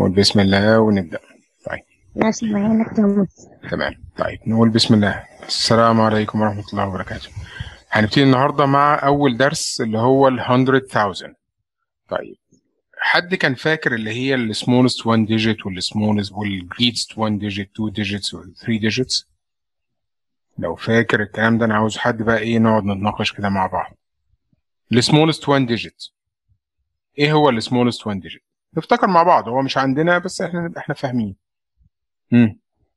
نقول بسم الله ونبدأ طيب ماشي معاك يا مس تمام طيب نقول بسم الله السلام عليكم ورحمة الله وبركاته هنبتدي النهاردة مع أول درس اللي هو ال 100,000 طيب حد كان فاكر اللي هي ال smallest one digit وال smallest وال greatest one digit two digits وال three digits لو فاكر الكلام ده أنا عاوز حد بقى إيه نقعد نتناقش كده مع بعض ال smallest one digit إيه هو ال smallest one digit نفتكر مع بعض هو مش عندنا بس إحنا نبقى إحنا فاهمين امم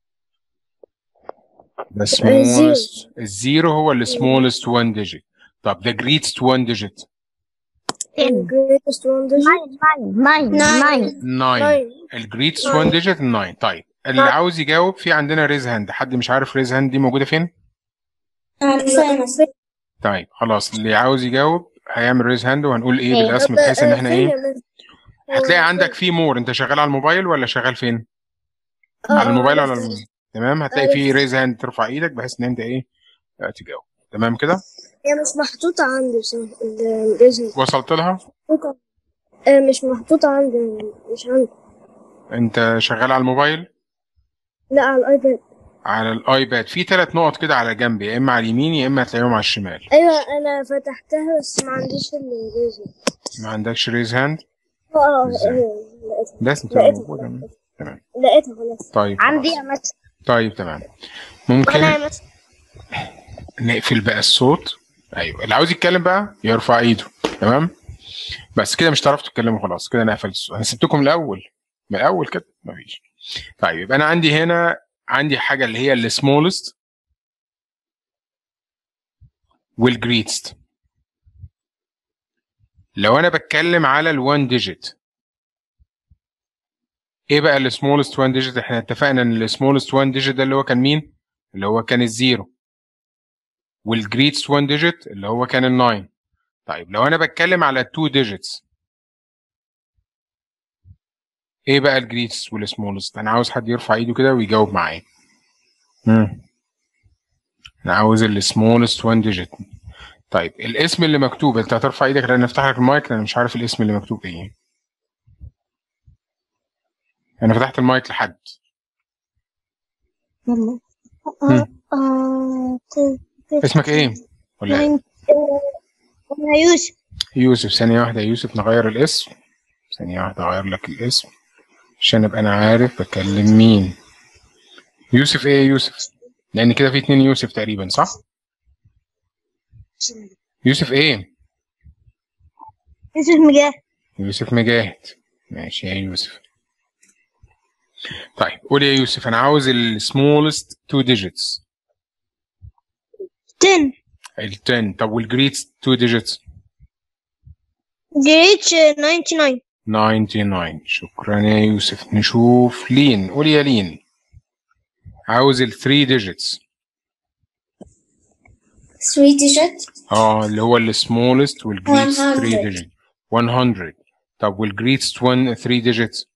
The smallest الزيرو هو ال smallest one digit طب the greatest one digit ten greatest one digit nine nine nine 9 nine ال greatest one digit 9 طيب اللي عاوز يجاوب في عندنا ريز هاند حد مش عارف ريز هاند دي موجودة فين؟ طيب خلاص اللي عاوز يجاوب هيعمل ريز هاند وهنقول ايه إيه. بالاسم بحيث ان احنا ايه هتلاقي هتلاقي عندك في مور انت شغال على الموبايل ولا شغال فين؟ على الموبايل ولا على الموبايل تمام هتلاقي في ريز هاند ترفع ايدك بحيث ان انت ايه آه، تجاوب تمام كده هي مش محطوطة عندي بصراحة الريزن وصلت لها مش محطوطة عندي مش عندي انت شغال على الموبايل لا على الايباد على الايباد في ثلاث نقط كده على جنب يا اما على اليمين يا اما هتلاقيهم على الشمال ايوه انا فتحتها بس ما عنديش الريزن ما عندكش ريز هاند اه إزاي؟ لقيتها لازم تبقى موجودة تمام لقيتها خلاص طيب عندي خلاص. يا مس طيب تمام ممكن انا مثلا نقفل بقى الصوت ايوه اللي عاوز يتكلم بقى يرفع ايده تمام بس كده مش هتعرفوا تتكلموا خلاص كده انا قفلت الصوت انا سبتكم الاول من الاول كده مفيش طيب يبقى انا عندي هنا عندي حاجه اللي هي السمولست والجريتست لو انا بتكلم على الوان ديجيت ايه بقى السمولست وان ديجيت احنا اتفقنا ان السمولست وان ديجيت ده اللي هو كان مين اللي هو كان الزيرو والجريتست وان ديجيت اللي هو كان الناين طيب لو انا بتكلم على التو ديجيتس ايه بقى الجريتست والسمولست انا عاوز حد يرفع ايده كده ويجاوب معايا امم انا عاوز السمولست وان ديجيت طيب الاسم اللي مكتوب انت هترفع ايدك لان افتح لك المايك لان انا مش عارف الاسم اللي مكتوب ايه انا فتحت المايك لحد يلا مم. آه، اسمك ايه ولا إيه؟ انا يوسف يوسف ثانية واحدة يا يوسف نغير الاسم ثانية واحدة أغير لك الاسم عشان أبقى أنا عارف بكلم مين يوسف إيه يا يوسف؟ لأن كده في اتنين يوسف تقريبا صح؟ يوسف إيه؟ يوسف مجاهد يوسف مجاهد ماشي يا يوسف طيب قول يا يوسف أنا عاوز ال smallest two digits 10 ال 10 طب وال greatest two digits جريتش 99 99 شكرا يا يوسف نشوف لين قول يا لين عاوز ال 3 digits 3 digit اه اللي هو ال smallest وال greatest 3 100. digit 100 طب وال greatest one 3 digits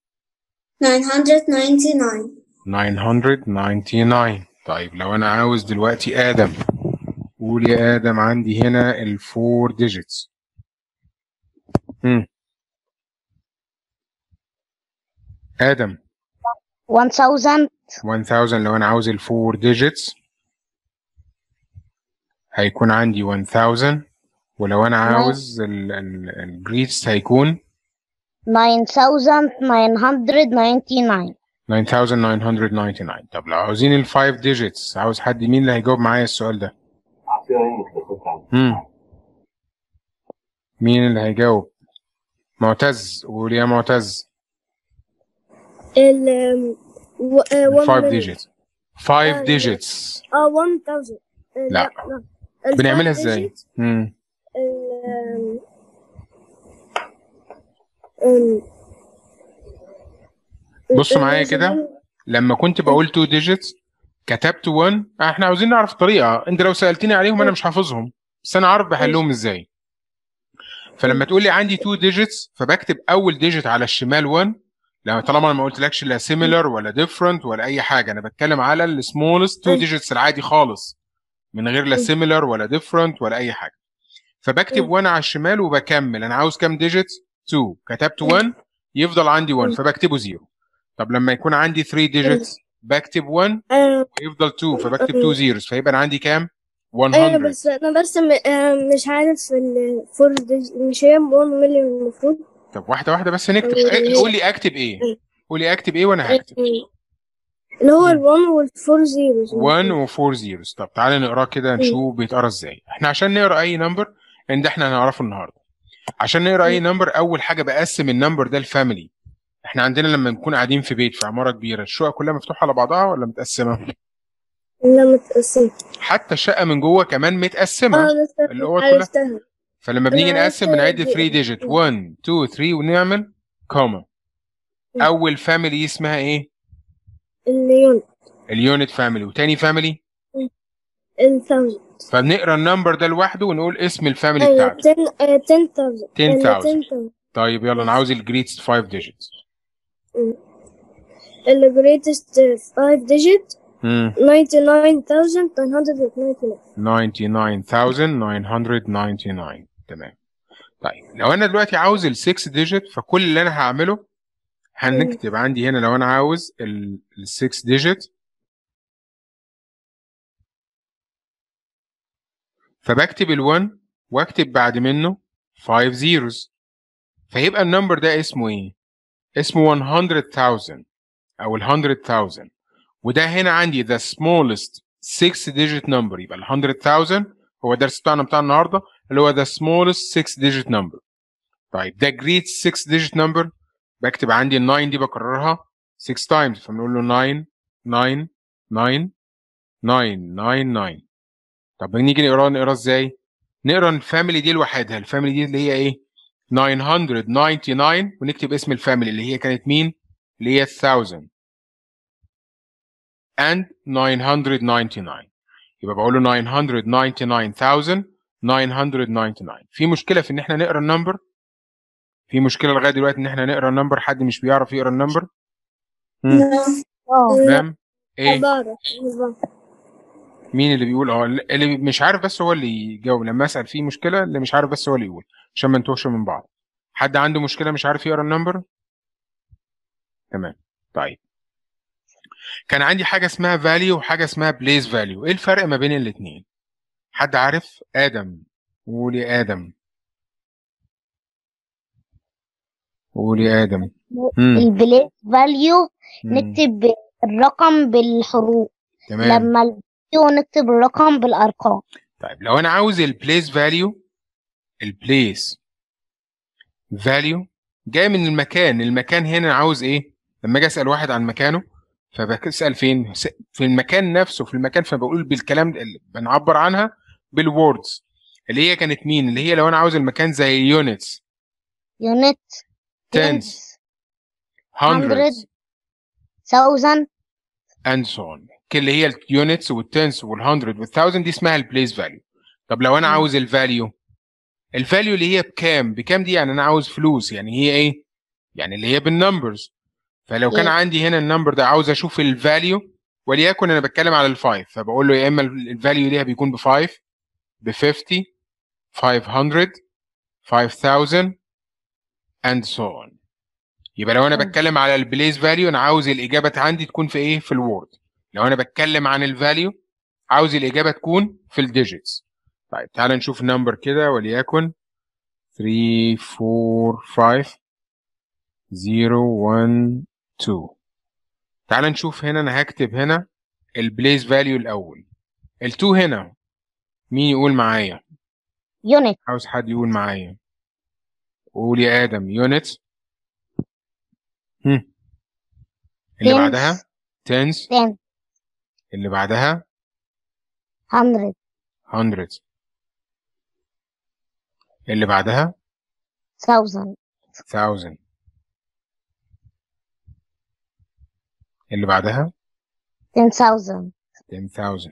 999 999 طيب لو انا عاوز دلوقتي ادم قول يا ادم عندي هنا ال 4 digits امم ادم one thousand 1000 لو انا عاوز ال 4 digits هيكون عندي 1000 ولو انا عاوز ال ال الجريتس هيكون nine thousand nine hundred ninety nine 9999 طب لو عاوزين ال 5 digits عاوز حد مين اللي هيجاوب معايا السؤال ده؟ امم مين اللي هيجاوب؟ معتز قول يا معتز ال و- آه، ال one 5 million. digits 5 آه، digits اه 1000 آه، لا. ال بنعملها five ازاي؟ digit، امم ال آم، آم، بص ال- معايا كده لما كنت بقول 2 digits كتبت 1 احنا عاوزين نعرف الطريقه انت لو سالتني عليهم انا مش حافظهم بس انا عارف بحلهم ازاي فلما تقول لي عندي 2 digits فبكتب اول ديجيت على الشمال 1 لما طالما انا ما قلتلكش لا similar ولا different ولا اي حاجه انا بتكلم على السمولست 2 digits العادي خالص من غير لا similar ولا different ولا اي حاجه فبكتب 1 على الشمال وبكمل انا عاوز كام ديجيت 2 كتبت 1 يفضل عندي 1 فبكتبه 0 طب لما يكون عندي 3 digits بكتب 1 آه، ويفضل 2 فبكتب 2 zeros فيبقى انا عندي كام؟ ايوه 100 بس انا برسم آه، مش عارف الفور مش هي 1 مليون المفروض طب واحده واحده بس نكتب أيوة. قول لي اكتب ايه؟ قول لي اكتب ايه وانا هكتب اللي هو ال1 وال4 زيروز 1 و4 zeros طب تعالى نقراه كده نشوف بيتقرا ازاي احنا عشان نقرا اي نمبر ان ده احنا هنعرفه النهارده عشان نقرا اي نمبر اول حاجه بقسم النمبر ده لفاميلي احنا عندنا لما نكون قاعدين في بيت في عماره كبيره الشقق كلها مفتوحه على بعضها ولا متقسمه لا متقسم حتى الشقه من جوه كمان متقسمه اه عرفتها اللي هو كلها. عرفتها فلما بنيجي أنا نقسم عرفت بنعد دي. 3 ديجيت 1 2 3 ونعمل كوما م. اول فاميلي اسمها ايه اليون اليونت فاميلي وتاني فاميلي الثاوزند فبنقرا النمبر ده لوحده ونقول اسم الفاميلي ايوه بتاعته 10 آه، 10000 10,000. 10,000 طيب يلا انا عاوز الجريتست 5 ديجيتس ال greatest 5 digit امم 99,999 99999 تمام طيب لو انا دلوقتي عاوز ال 6 ديجيت فكل اللي انا هعمله هنكتب عندي هنا لو انا عاوز ال 6 ديجيت فبكتب ال1 واكتب بعد منه 5 zeros فيبقى النمبر ده اسمه ايه؟ اسمه 100,000 او ال 100,000 وده هنا عندي the smallest 6 digit number يبقى ال 100,000 هو الدرس بتاعنا بتاع النهارده اللي هو the smallest 6 digit number طيب ده great 6 digit number بكتب عندي ال 9 دي بكررها 6 times فبنقول له 9 9 9 9 9 9 طب نيجي نقرا نقرا ازاي؟ نقرا الفاميلي دي لوحدها الفاميلي دي اللي هي ايه؟ 999 ونكتب اسم الفاميلي اللي هي كانت مين؟ اللي هي 1000 and 999 يبقى بقول له 999999 في مشكله في ان احنا نقرا النمبر في مشكله لغايه دلوقتي ان احنا نقرا النمبر حد مش بيعرف يقرا النمبر مم. اه تمام ايه عبارة عبارة. مين اللي بيقول اه اللي مش عارف بس هو اللي يجاوب لما اسال فيه مشكله اللي مش عارف بس هو اللي يقول عشان ما نتوهش من بعض حد عنده مشكله مش عارف يقرا النمبر تمام طيب كان عندي حاجه اسمها فاليو وحاجه اسمها بليس فاليو ايه الفرق ما بين الاثنين حد عارف ادم قول يا ادم قول يا ادم مم. البليس فاليو مم. نكتب الرقم بالحروف تمام لما الفاليو نكتب الرقم بالارقام طيب لو انا عاوز البليس فاليو البليس فاليو جاي من المكان المكان هنا عاوز ايه لما اجي اسال واحد عن مكانه فبسال فين س- في المكان نفسه في المكان فبقول بالكلام ده اللي بنعبر عنها بالوردز اللي هي كانت مين اللي هي لو انا عاوز المكان زي يونتس يونت tens hundreds thousand and so on اللي هي اليونتس والتنس والهندرد والثاوزند دي اسمها البليس فاليو طب لو انا مم. عاوز الفاليو الفاليو اللي هي بكام بكام دي يعني انا عاوز فلوس يعني هي ايه يعني اللي هي بالنمبرز فلو كان Yeah. عندي هنا النمبر ده عاوز اشوف الفاليو وليكن انا بتكلم على الفايف فبقول له يا اما الفاليو ليها بيكون ب 5 ب 50 500 5000 and so on يبقى لو انا مم. بتكلم على البليس فاليو انا عاوز الاجابه عندي تكون في ايه في الوورد لو انا بتكلم عن الفاليو عاوز الاجابه تكون في الديجيتس طيب تعال نشوف نمبر كده وليكن 3 4 5 0 1 2 تعال نشوف هنا انا هكتب هنا البليس فاليو الاول ال2 هنا مين يقول معايا يونت عاوز حد يقول معايا قول يا ادم يونت هم. اللي Tens. بعدها تنس ten اللي بعدها hundred hundreds اللي بعدها thousand thousand اللي بعدها ten thousand ten thousand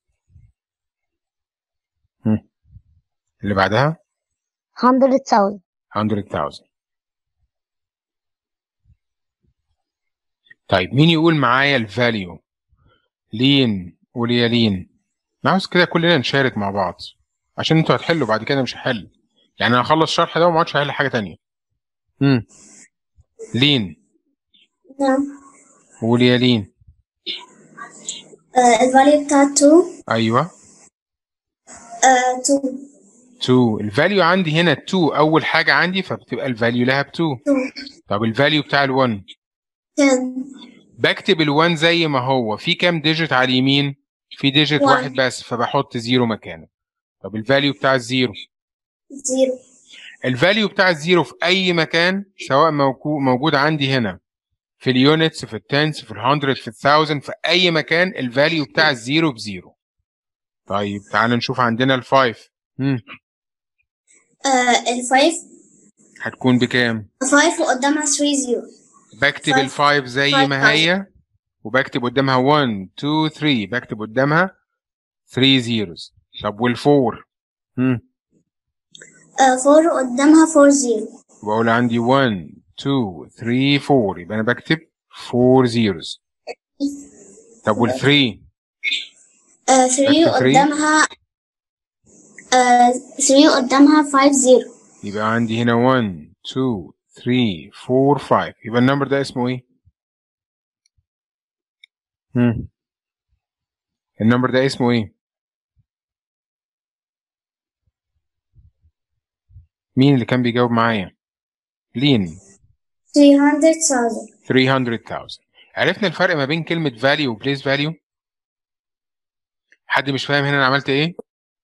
هم. اللي بعدها hundred thousand hundred thousand طيب مين يقول معايا الفاليو لين قول يا لين انا عاوز كده كلنا نشارك مع بعض عشان انتوا هتحلوا بعد كده مش هحل يعني انا هخلص شرح ده وما اقعدش احل حاجه تانية امم لين نعم قول يا لين آه الفاليو بتاع 2 ايوه آه 2 2 الفاليو عندي هنا 2 اول حاجه عندي فبتبقى الفاليو لها ب 2 2 طب الفاليو بتاع ال1 10 بكتب ال1 زي ما هو في كام ديجيت على اليمين في ديجيت One. واحد بس فبحط زيرو مكانه طب الفاليو بتاع الزيرو 0 الفاليو بتاع الزيرو في اي مكان سواء موكو- موجود عندي هنا في اليونتس في التنس في الهندرد في الثاوزند في اي مكان الفاليو بتاع الزيرو بزيرو طيب تعال نشوف عندنا الفايف مم. آه ال 5 هتكون بكام 5 وقدامها 3 0 بكتب Five. الفايف زي Five ما هي وبكتب قدامها 1 2 3 بكتب قدامها 3 زيروز طب والفور مم. آه 4 قدامها 4 0 بقول عندي 1 2 3 4 يبقى انا بكتب 4 زيروز طب وال3 آه 3 بكتب three. قدامها آه 3 قدامها 5 0 يبقى عندي هنا 1 2 3 4 5 يبقى النمبر ده اسمه ايه؟ هم. النمبر ده اسمه ايه؟ مين اللي كان بيجاوب معايا؟ لين 300,000 300,000 عرفنا الفرق ما بين كلمة value و place value؟ حد مش فاهم هنا انا عملت ايه؟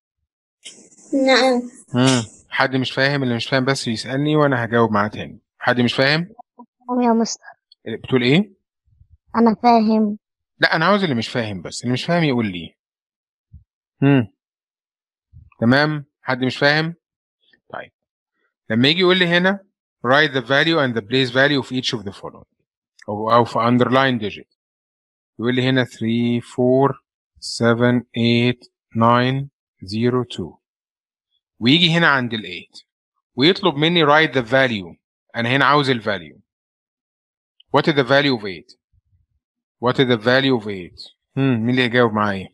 نعم مم. حد مش فاهم اللي مش فاهم بس يسألني وانا هجاوب معاه تاني حد مش فاهم؟ فاهم يا مستر بتقول ايه؟ أنا فاهم لا انا عاوز اللي مش فاهم بس اللي مش فاهم يقول لي امم تمام حد مش فاهم طيب لما يجي يقول لي هنا write the value and the place value of each of the following او او في underline digit يقول لي هنا 3 4 7 8 9 0 2 ويجي هنا عند ال 8 ويطلب مني write the value انا هنا عاوز ال value what is the value of 8 What is the value of 8 هم مين اللي يجاوب معايا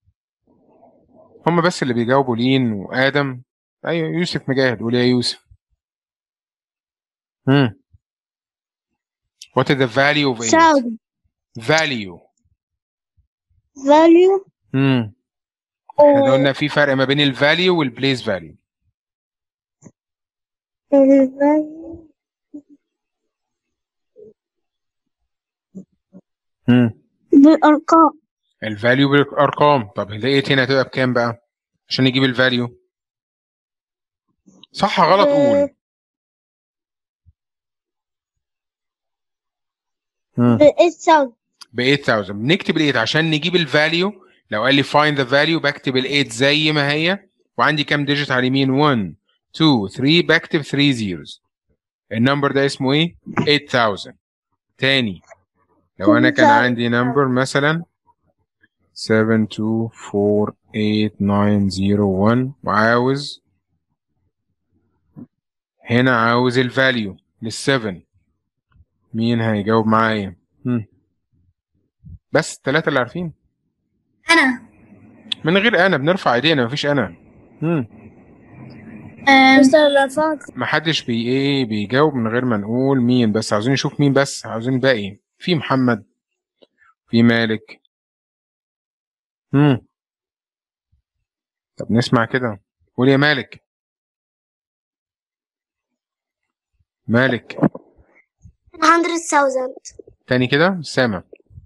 هم بس اللي بيجاوبوا لين وآدم أيوة يوسف مجاهد قول يا يوسف هم What is the value of 8 sound value value هم احنا قلنا في فرق ما بين الفاليو والبليس فاليو value هم بالأرقام الفاليو بالارقام طب لقيت هنا هتبقى بكام بقى عشان نجيب الفاليو صح غلط قول هم. بالsound ب 8000 بنكتب ال 8 عشان نجيب الفاليو لو قال لي find the value بكتب ال 8 زي ما هي وعندي كام ديجيت على اليمين 1 2 3 بكتب 3 zeros النمبر ده اسمه ايه 8000 تاني لو انا كان 2000. عندي نمبر مثلا 7 2 4 8 9 0 1 وعاوز هنا عاوز الفاليو لل7 مين هيجاوب معايا هم. بس الثلاثة اللي عارفين أنا من غير انا بنرفع ايدينا مفيش انا هم. مستر رفعت محدش بي ايه بيجاوب من غير ما نقول مين بس عاوزين نشوف مين بس عاوزين الباقي في محمد في مالك هم. طب نسمع كده قول يا مالك مالك 100,000 تاني كده مش سامع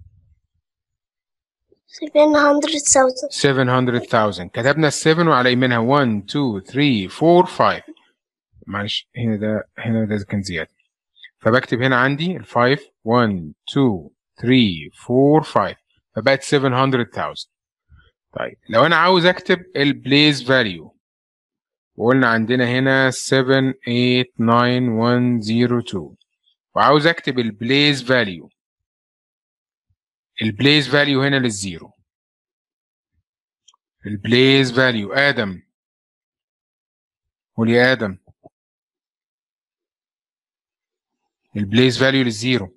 700,000 700,000 كتبنا السفن وعلى يمينها 1 2 3 4 5 معلش هنا ده هنا ده كان زيادة فبكتب هنا عندي ال 5 1 2 3 4 5 فبقت 700,000 طيب لو انا عاوز اكتب البليز فاليو وقلنا عندنا هنا 7 8 9 1 0 2 وعاوز اكتب البليز فاليو البليز فاليو هنا للزيرو البليز فاليو ادم قول يا ادم البليز فاليو للزيرو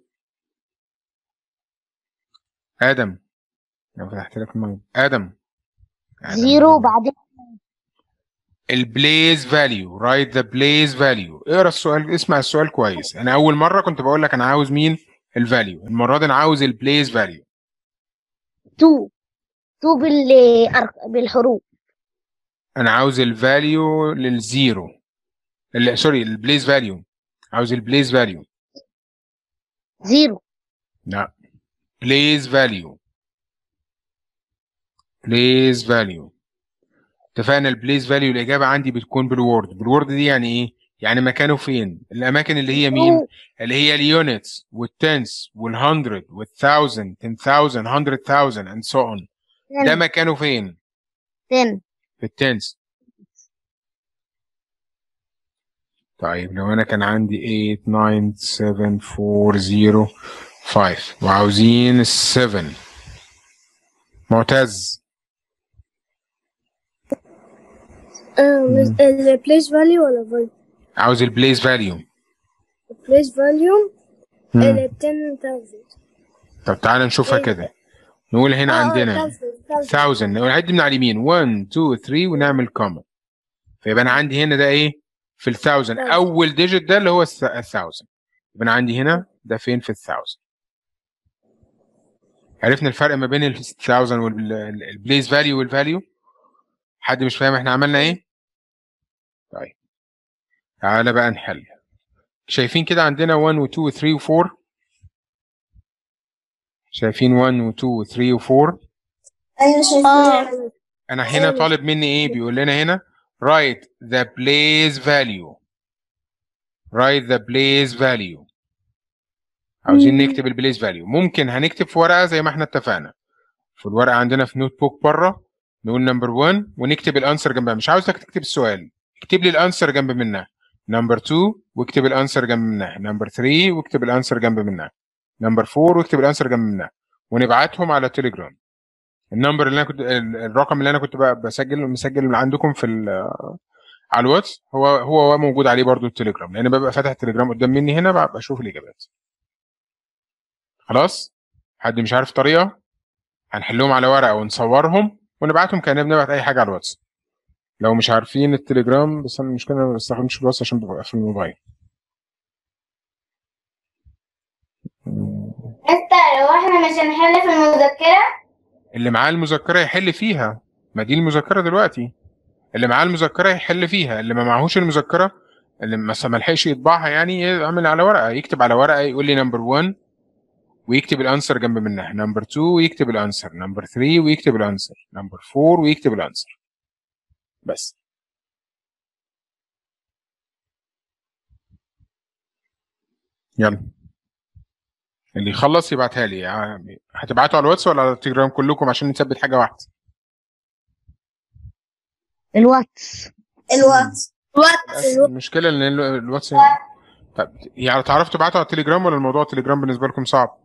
ادم لو فتحت لك المايك ادم آدم. زيرو وبعدين البليز فاليو رايت ذا بليز فاليو اقرا السؤال اسمع السؤال كويس انا اول مره كنت بقول لك انا عاوز مين الفاليو المره دي انا عاوز البليس فاليو 2 2 بالأرق... بالحروف انا عاوز الفاليو للزيرو ال- سوري البليس فاليو عاوز البليس فاليو 0 لا بليس فاليو بليس فاليو اتفقنا البليس فاليو الاجابه عندي بتكون بالوورد بالوورد دي يعني ايه يعني مكانه فين الاماكن اللي هي مين اللي هي اليونتس والتنس والهندرد والثاوزند 10000 100000 and so on ده مكانه فين 10 في التنس طيب لو انا كان عندي 8 9 7 4 0 5 وعاوزين ال 7 معتز البليس فاليو ولا فاليو عاوز البليس فاليو البليس فاليو ال 10000 طب تعالى نشوفها كده نقول هنا عندنا 1000 نعد من على اليمين 1 2 3 ونعمل كوما فيبقى انا عندي هنا ده ايه في ال 1000 اول ديجيت ده اللي هو ال 1000 يبقى انا عندي هنا ده فين في ال 1000 عرفنا الفرق ما بين ال 1000 والبليس فاليو والفاليو حد مش فاهم احنا عملنا ايه طيب تعالى بقى نحل شايفين كده عندنا 1 و 2 و 3 و 4 شايفين 1 و 2 و 3 و 4 أيوة شايفين انا هنا طالب مني ايه بيقول لنا هنا write the place value write the place value عاوزين نكتب البليس فاليو ممكن هنكتب في ورقه زي ما احنا اتفقنا في الورقه عندنا في نوت بوك بره نقول نمبر 1 ونكتب الانسر جنبها مش عاوزك تكتب السؤال اكتب لي الانسر جنب منها نمبر 2 واكتب الانسر جنب منها نمبر 3 واكتب الانسر جنب منها نمبر 4 واكتب الانسر جنب منها ونبعتهم على تليجرام النمبر اللي انا كنت ال- الرقم اللي انا كنت بقى بسجل مسجل من عندكم في ال- على الواتس هو هو موجود عليه برضو التليجرام لان ببقى فاتح التليجرام قدام مني هنا بقى بشوف الاجابات خلاص حد مش عارف طريقه هنحلهم على ورقه ونصورهم ونبعتهم كاننا بنبعت اي حاجه على الواتس لو مش عارفين التليجرام بس انا المشكله أنا ما بستخدمش الواتس عشان ببقى في الموبايل مستر هو احنا مش هنحل في المذكرة؟ اللي معاه المذكره يحل فيها ما دي المذكره دلوقتي اللي معاه المذكره يحل فيها اللي ما معهوش المذكره اللي مثلا ما لحقش يطبعها يعني يعمل على ورقه يكتب على ورقه يقول لي نمبر 1 ويكتب الانسر جنب منها نمبر 2 ويكتب الانسر نمبر 3 ويكتب الانسر نمبر 4 ويكتب الانسر بس يلا اللي يخلص يبعتها لي يعني هتبعتوا على الواتس ولا على التليجرام كلكم عشان نثبت حاجه واحده الواتس الواتس بس المشكله ان ال- الواتس طب يعني تعرفوا تبعتوا على التليجرام ولا الموضوع التليجرام بالنسبه لكم صعب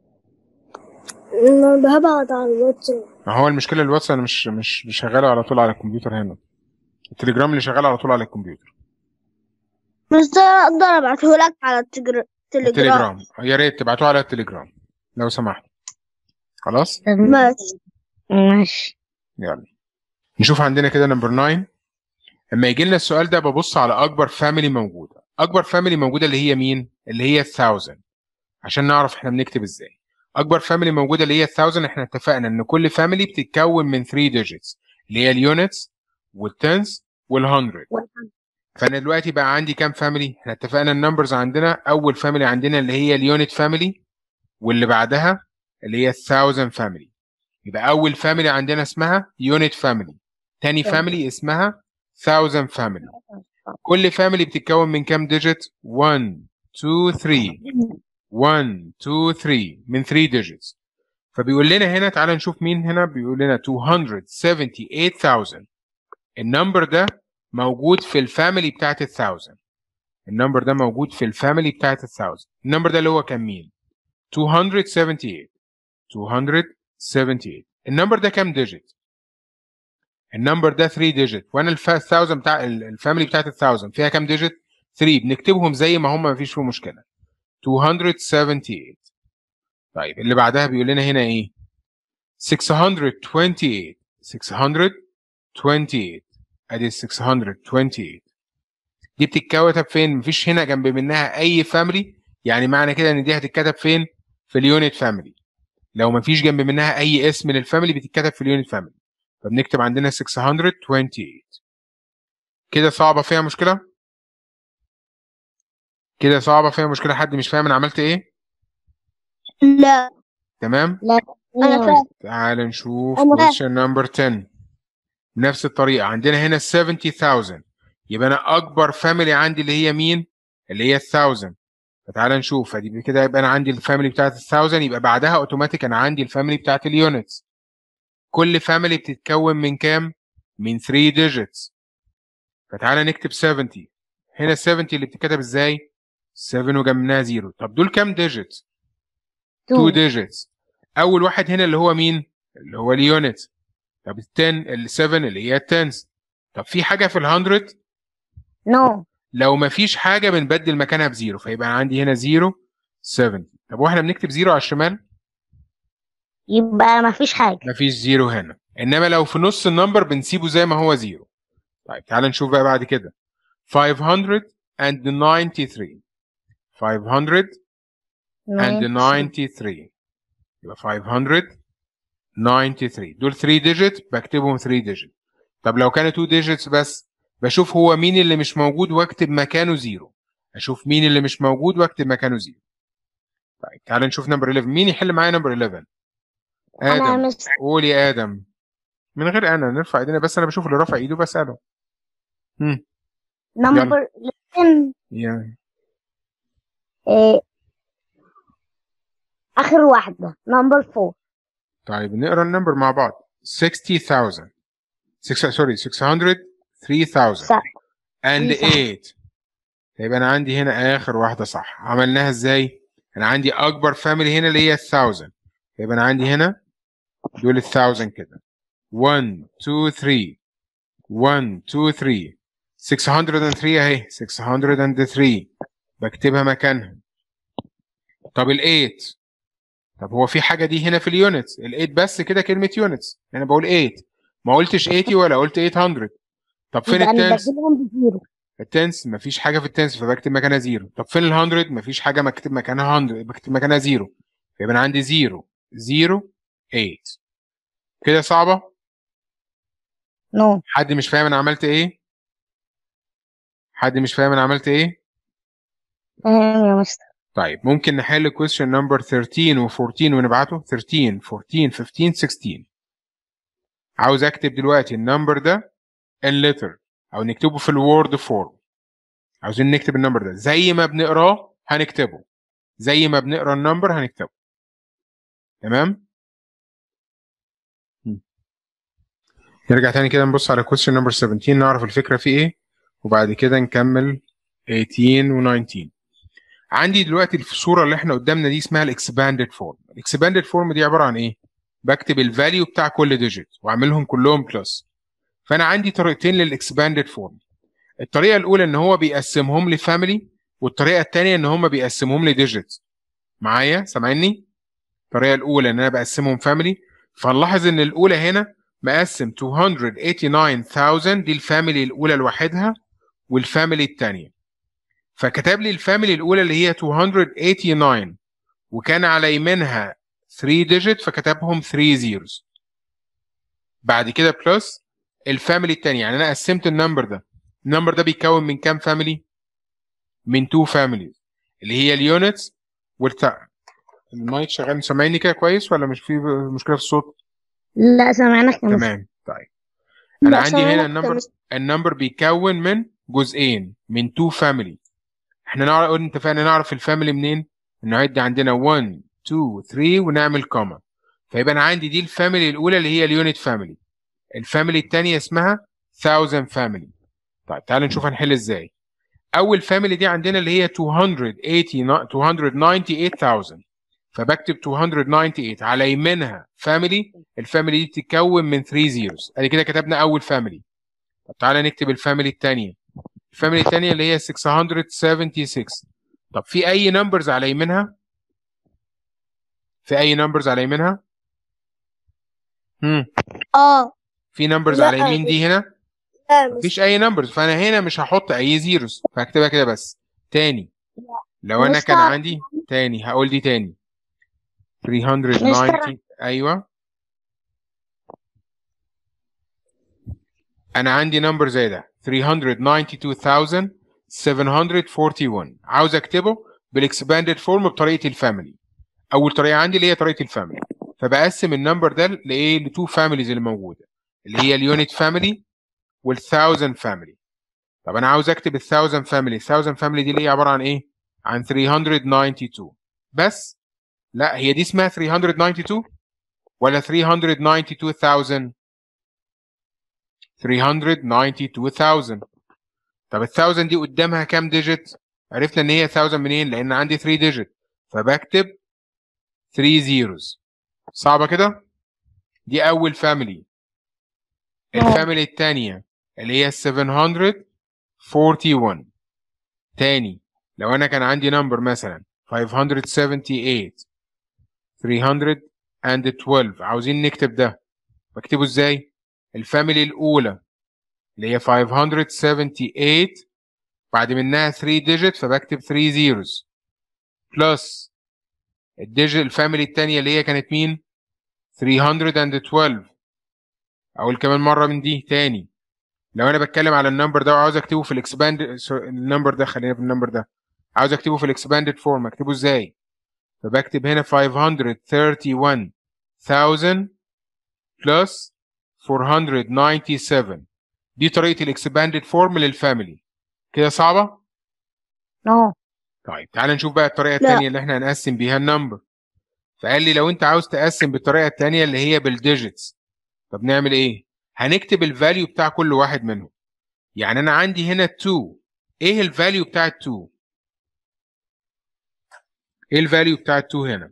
انا ببعت على الواتس ما هو المشكله الواتس انا مش مش مش شغاله على طول على الكمبيوتر هنا التليجرام اللي شغال على طول على الكمبيوتر مستر اقدر ابعته لك على التجر... التليجرام التليجرام يا ريت تبعتوه على التليجرام لو سمحت خلاص ماشي ماشي يلا نشوف عندنا كده نمبر 9 لما يجي لنا السؤال ده ببص على اكبر فاميلي موجوده اكبر فاميلي موجوده اللي هي مين اللي هي 1000 عشان نعرف احنا بنكتب ازاي اكبر فاميلي موجوده اللي هي 1000 احنا اتفقنا ان كل فاميلي بتتكون من 3 ديجيتس اللي هي اليونتس والتنس والهندرد فانا دلوقتي بقى عندي كام فاميلي احنا اتفقنا النمبرز عندنا اول فاميلي عندنا اللي هي اليونت فاميلي واللي بعدها اللي هي 1000 فاميلي يبقى اول فاميلي عندنا اسمها يونت فاميلي تاني فاميلي اسمها 1000 فاميلي كل فاميلي بتتكون من كام ديجيت 1 2 3 1 2 3 من 3 ديجيتس فبيقول لنا هنا تعالى نشوف مين هنا بيقول لنا 278000 النمبر ده موجود في الفاميلي بتاعت ال 1000 النمبر ده موجود في الفاميلي بتاعت ال 1000 النمبر ده اللي هو كان مين 278 278 النمبر ده كام ديجيت النمبر ده 3 ديجيت وانا ال 1000 بتاع ال- الفاميلي بتاعت ال 1000 فيها كام ديجيت 3 بنكتبهم زي ما هم مفيش فيهم مشكله 278 طيب اللي بعدها بيقول لنا هنا ايه 628 628 ادي 628 دي بتتكتب فين مفيش هنا جنب منها اي فاميلي يعني معنى كده ان دي هتتكتب فين في اليونت فاميلي لو ما فيش جنب منها اي اسم للفاميلي بتتكتب في اليونت فاميلي فبنكتب عندنا 628 كده صعبه فيها مشكله كده صعبه فيها مشكله حد مش فاهم انا عملت ايه لا تمام انا فاهم تعال نشوف أنا فاهم. question number 10 بنفس الطريقة عندنا هنا 70,000 يبقى أنا أكبر فاميلي عندي اللي هي مين؟ اللي هي 1000 فتعال نشوف ادي كده يبقى أنا عندي الفاميلي بتاعت 1000 يبقى بعدها أوتوماتيك أنا عندي الفاميلي بتاعت اليونتس كل فاميلي بتتكون من كام؟ من 3 digits فتعال نكتب 70 هنا 70 اللي بتتكتب ازاي؟ 7 وجنبناها 0 طب دول كام digits؟ 2 digits اول واحد هنا اللي هو مين اللي هو اليونت طب ال 10 ال 7 اللي هي التنس طب في حاجه في ال 100 نو لو ما فيش حاجه بنبدل مكانها بزيرو فيبقى عندي هنا 0 7 طب واحنا بنكتب زيرو على الشمال يبقى ما فيش حاجة ما فيش زيرو هنا انما لو في نص النمبر بنسيبه زي ما هو زيرو طيب تعال نشوف بقى بعد كده 593 500 and 93 يبقى 593 دول 3 ديجيت بكتبهم 3 ديجيت طب لو كانوا 2 ديجيتس بس بشوف هو مين اللي مش موجود واكتب مكانه زيرو اشوف مين اللي مش موجود واكتب مكانه زيرو طيب تعال نشوف نمبر 11 مين يحل معايا نمبر 11 أنا ادم مس قول يا ادم من غير انا نرفع ايدينا بس انا بشوف اللي رافع ايده بساله هم نمبر 11 يعني إيه. آخر واحدة نمبر 4 طيب نقرا النمبر مع بعض 60000 6 سوري 603000 صح and دي صح. 8 يبقى انا عندي هنا اخر واحده صح عملناها ازاي انا عندي اكبر فاميلي هنا اللي هي 1000 يبقى انا عندي هنا دول ال 1000 كده 1 2 3 1 2 3 603 اهي 603 بكتبها مكانها طب ال 8 طب هو في حاجه دي هنا في اليونتس ال 8 بس كده كلمه يونتس انا بقول 8 ما قلتش 80 ولا قلت 800 طب فين يبقى أنا التنس بجيبهم بزيرو التنس مفيش حاجه في التنس فبكتب مكانها زيرو طب فين ال 100 مفيش حاجه بكتب مكانها 100 بكتب مكانها زيرو يبقى انا عندي زيرو زيرو 8 كده صعبه نو حد مش فاهم انا عملت ايه حد مش فاهم انا عملت ايه فاهم يا مستر طيب ممكن نحل question number 13 و14 ونبعته 13 14 15 16 عاوز اكتب دلوقتي النمبر ده in letter او نكتبه في الوورد فورم عاوزين نكتب النمبر ده زي ما بنقراه هنكتبه زي ما بنقرا النمبر هنكتبه تمام م. نرجع تاني كده نبص على question number 17 نعرف الفكرة فيه ايه وبعد كده نكمل 18 و 19 عندي دلوقتي الصورة اللي احنا قدامنا دي اسمها الاكسباندد فورم الاكسباندد فورم دي عبارة عن ايه بكتب الفاليو بتاع كل ديجيت واعملهم كلهم بلس فانا عندي طريقتين للاكسباندد فورم الطريقه الاولى ان هو بيقسمهم لي فاميلي والطريقه الثانيه ان هم بيقسمهم لي ديجيت معايا سامعني الطريقه الاولى ان انا بقسمهم فاميلي فنلاحظ ان الاولى هنا مقسم 289000 دي الفاميلي الاولى لوحدها والفاميلي الثانيه فكتب لي الفاميلي الاولى اللي هي 289 وكان على يمينها 3 ديجيت فكتبهم 3 زيروز بعد كده بلس الفاميلي الثانيه يعني انا قسمت النمبر ده النمبر ده بيتكون من كام فاميلي من تو فاميليز اللي هي اليونتس والتا المايك شغال سامعني كده كويس ولا مش في مشكله في الصوت لا سامعناك يا مستر تمام طيب انا لا، عندي سامعينك هنا يا النمبر مستر. النمبر بيتكون من جزئين من تو فاميلي احنا نعرف قلنا اتفقنا نعرف الفاميلي منين نعد عندنا 1 2 3 ونعمل كوما فيبقى انا عندي دي الفاميلي الاولى اللي هي اليونت فاميلي الفاميلي الثانيه اسمها 1000 فاميلي طيب تعالوا نشوف هنحل ازاي اول فاميلي دي عندنا اللي هي 280 298000 فبكتب 298 على يمينها فاميلي الفاميلي دي بتتكون من 3 زيروز ادي كده كتبنا اول فاميلي طب تعالى نكتب الفاميلي الثانيه الفاميلي الثانيه اللي هي 676 طب في اي نمبرز على يمينها في اي نمبرز على يمينها هم اه في نمبرز لا، على يمين دي هنا لا مش مفيش اي نمبرز فانا هنا مش هحط اي زيروز فهكتبها كده بس تاني لو انا كان مستر. عندي تاني هقول دي تاني 390 ايوه انا عندي نمبر زي ده 392741 عاوز اكتبه بالاكسباندد فورم بطريقه الفاميلي اول طريقه عندي اللي هي طريقه الفاميلي فبقسم النمبر ده لايه لتو فاميليز اللي موجوده اللي هي اليونت فاميلي والثاوزند فاميلي طب انا عاوز اكتب الثاوزند فاميلي الثاوزند فاميلي دي اللي هي عباره عن ايه عن 392 بس لا هي دي اسمها 392 ولا 392000 392000 طب ال 1000 دي قدامها كام ديجيت عرفنا ان هي 1000 منين لان عندي 3 ديجيت فبكتب 3 زيروز صعبه كده دي اول فاميلي الفاميلي الثانيه اللي هي 741 تاني لو انا كان عندي نمبر مثلا 578 312 عاوزين نكتب ده بكتبه ازاي الفاميلي الاولى اللي هي 578 بعد منها 3 ديجيت فبكتب 3 زيروز بلس الديجيت الفاميلي الثانيه اللي هي كانت مين 312 اقول كمان مره من دي تاني لو انا بتكلم على النمبر ده وعاوز اكتبه في الاكسباند النمبر ده خلينا في النمبر ده عاوز اكتبه في الاكسباندد فورم اكتبه ازاي فبكتب هنا 531000 بلس 497 دي طريقه الاكسباندد فورم للفاميلي كده صعبه نو طيب تعال نشوف بقى الطريقه لا. الثانيه اللي احنا هنقسم بيها النمبر فقال لي لو انت عاوز تقسم بالطريقه الثانيه اللي هي بالديجيتس طب نعمل ايه هنكتب الفاليو بتاع كل واحد منهم يعني انا عندي هنا 2 ايه الفاليو بتاع 2 ايه الفاليو بتاع 2 هنا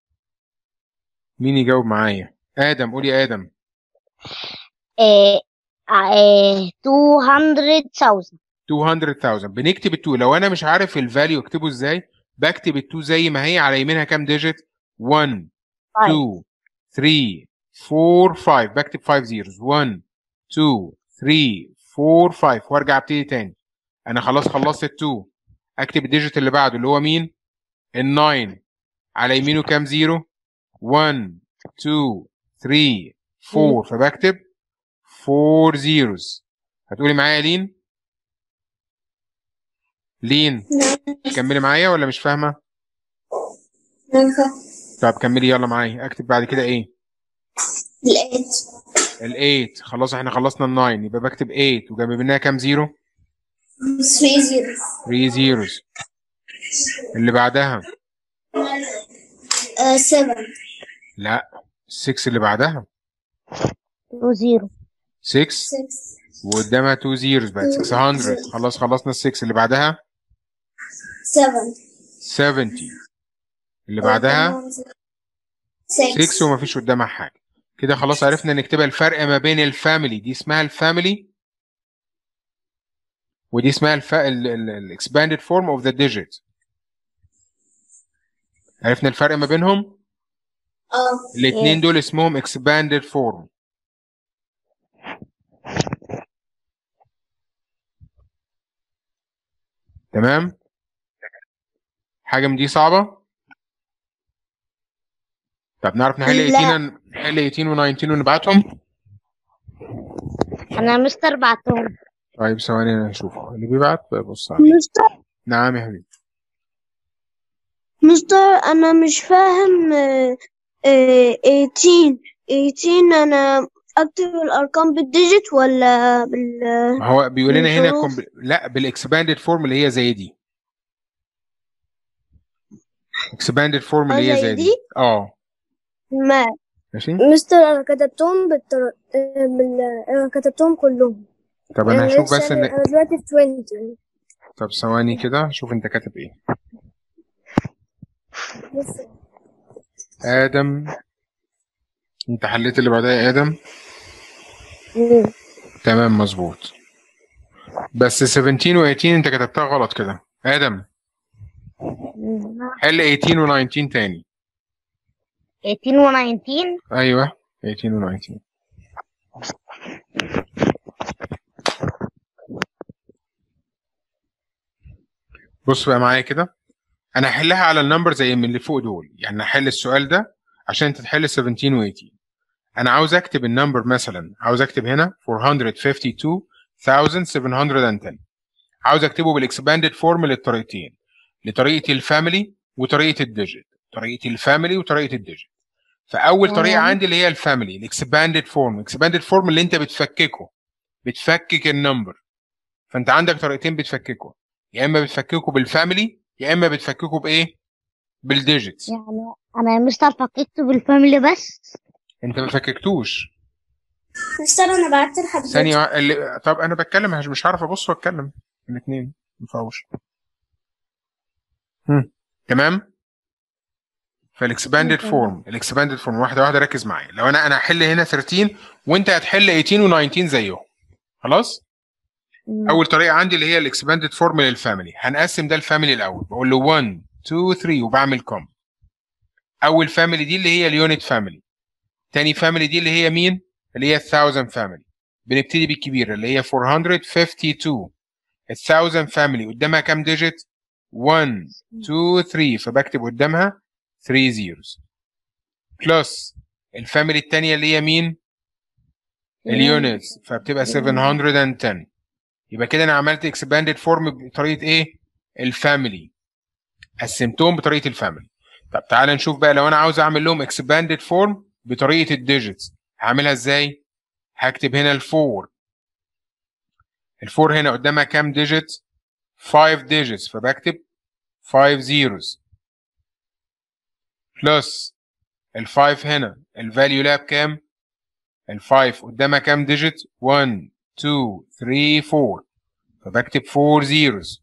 مين يجاوب معايا ادم قول يا ادم إيه إيه 200,000 200000 بنكتب ال 2 لو انا مش عارف الفاليو اكتبه ازاي بكتب ال 2 زي ما هي على يمينها كام ديجيت 1 2 3 4 5 بكتب 5 زيروز 1 2 3 4 5 وارجع ابتدي تاني انا خلاص خلصت ال 2 اكتب الديجيت اللي بعده اللي هو مين ال 9 على يمينه كام زيرو 1 2 3 4 فبكتب 4 زيروز هتقولي معايا يا لين لين كملي معايا ولا مش فاهمه طب كملي يلا معايا اكتب بعد كده ايه الإيت ال 8 خلاص احنا خلصنا ال 9 يبقى بكتب 8 وجنب منها كام زيرو 3 زيرو 3 زيروز اللي بعدها 7 لا 6 اللي بعدها 2 6 6 وقدامها 2 زيروز بقت 600 خلاص خلصنا ال 6 اللي بعدها 7 70 اللي بعدها 6 6 ومفيش قدامها حاجه كده خلاص عرفنا نكتبها الفرق ما بين الفاميلي دي اسمها الفاميلي ودي اسمها الاكسباندد فورم اوف ذا ديجيت عرفنا الفرق ما بينهم اه الاثنين دول اسمهم expanded form تمام حاجة من دي صعبة طب نعرف نحل لا. 18 نحل 18 و19 ونبعتهم انا مستر بعتهم طيب ثواني انا هشوفه اللي بيبعت بص عليه مستر نعم يا حبيبي مستر انا مش فاهم آه، آه، 18 18 انا اكتب الارقام بالديجيت ولا بال ما هو بيقول لنا هنا بالحروف. كومب... لا بالاكسباندد فورم اللي هي زي دي اكسباندد فورم اللي آه، هي زي زي دي دي؟ اه ما ماشي مستر انا كتبتهم بالتر... آه، بال... انا كتبتهم كلهم طب انا يعني هشوف لسه بس انا ان أنا دلوقتي في 20 طب ثواني كده شوف انت كاتب ايه لسه ادم انت حليت اللي بعدها يا ادم مم. تمام مظبوط بس 17 و 18 انت كتبتها غلط كده ادم حل 18 و 19 تاني 18 و 19 ايوه 18 و 19 بص بقى معايا كده انا هحلها على النمبر زي من اللي فوق دول يعني هحل السؤال ده عشان تتحل 17 و 18 انا عاوز اكتب النمبر مثلا عاوز اكتب هنا 452710 عاوز اكتبه بالاكسباندد فورم للطريقتين لطريقه الفاميلي وطريقه الديجيت طريقه الفاميلي وطريقه الديجيت فاول طريقه تمام. عندي اللي هي الفاميلي الاكسباندد فورم الاكسباندد فورم اللي انت بتفككه بتفكك النمبر فانت عندك طريقتين بتفككه يا اما بتفككه بالفاميلي يا اما بتفككه بايه بالديجيتس يعني انا يا مستر فككته بالفاميلي بس انت ما فككتوش مستر انا بعت لحضرتك ثانيه وا- اللي... طب انا بتكلم مش- مش عارف ابص واتكلم الاثنين ما ينفعوش هم. تمام فالاكسباندد تمام. فورم الاكسباندد فورم واحده واحده ركز معايا لو انا انا هحل هنا 13 وانت هتحل 18 و19 زيهم خلاص مم. اول طريقه عندي اللي هي الاكسباندد فورم للفاميلي هنقسم ده الفاميلي الاول بقول له 1 2 3 وبعمل كوم اول فاميلي دي اللي هي اليونت فاميلي تاني فاميلي دي اللي هي مين اللي هي 1000 فاميلي بنبتدي بالكبيره اللي هي 452 ال 1000 فاميلي قدامها كام ديجيت 1 2 3 فبكتب قدامها 3 زيروز بلس الفاميلي التانية اللي هي مين اليونتس فبتبقى 710 يبقى كده انا عملت اكسباندد فورم بطريقه ايه الفاميلي قسمتهم بطريقه الفاميلي طب تعالى نشوف بقى لو انا عاوز اعمل لهم اكسباندد فورم بطريقه الديجيتس هعملها ازاي هكتب هنا الفور الفور هنا قدامها كام ديجيت 5 ديجيتس فبكتب 5 زيروز بلس ال5 هنا الفاليو لها بكام ال5 قدامها كام ديجيت 1 2 3 4 فبكتب 4 زيروز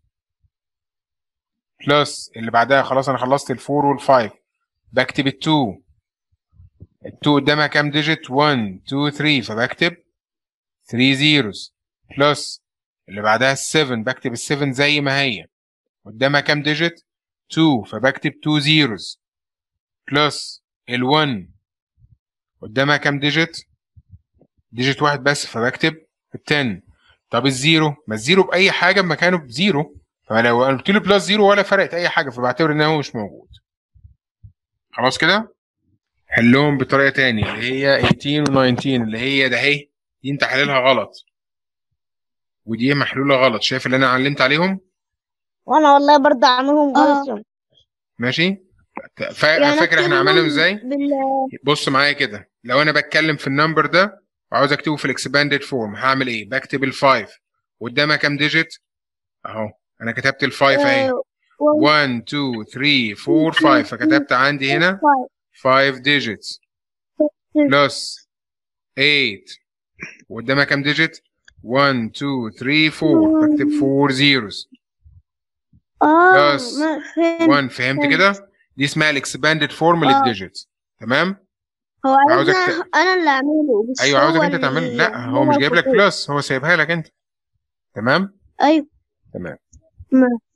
بلس اللي بعدها خلاص انا خلصت ال4 وال5 بكتب ال2 ال2 قدامها كام ديجيت 1 2 3 فبكتب 3 زيروز بلس اللي بعدها ال7 بكتب ال7 زي ما هي قدامها كام ديجيت 2 فبكتب 2 زيروز بلس ال1 قدامها كام ديجيت ديجيت واحد بس فبكتب 10 طب الزيرو ما الزيرو باي حاجه مكانه بزيرو فلو قلت له بلس زيرو ولا فرقت اي حاجه فبعتبر ان هو مش موجود خلاص كده حلهم بطريقه تاني اللي هي 18 و19 اللي هي ده اهي دي انت حللها غلط ودي محلوله غلط شايف اللي انا علمت عليهم وانا والله برضه عاملهم آه. غلط ماشي فا- يعني فاكر احنا عملناهم أكتبهم ازاي بال... بص معايا كده لو انا بتكلم في النمبر ده وعاوز اكتبه في الاكسباندد فورم هعمل ايه بكتب ال5 قدامها كام ديجيت اهو انا كتبت ال5 اهي آه، 1 2 3 4 5 فكتبت عندي هنا 5 digits بلس 8 وقدامها كام ديجيت 1 2 3 4 بكتب 4 zeros اه بس. ما فهمت 1 فهمت كده دي اسمها الاكسباندد فورم آه. للديجيتس تمام هو عاوزك عايزنا انا اللي اعمله بس ايوه عاوزك هو انت اللي تعمله لا هو مش يعملها جايب لك كتير. بلس هو سايبها لك انت تمام ايوه تمام ما-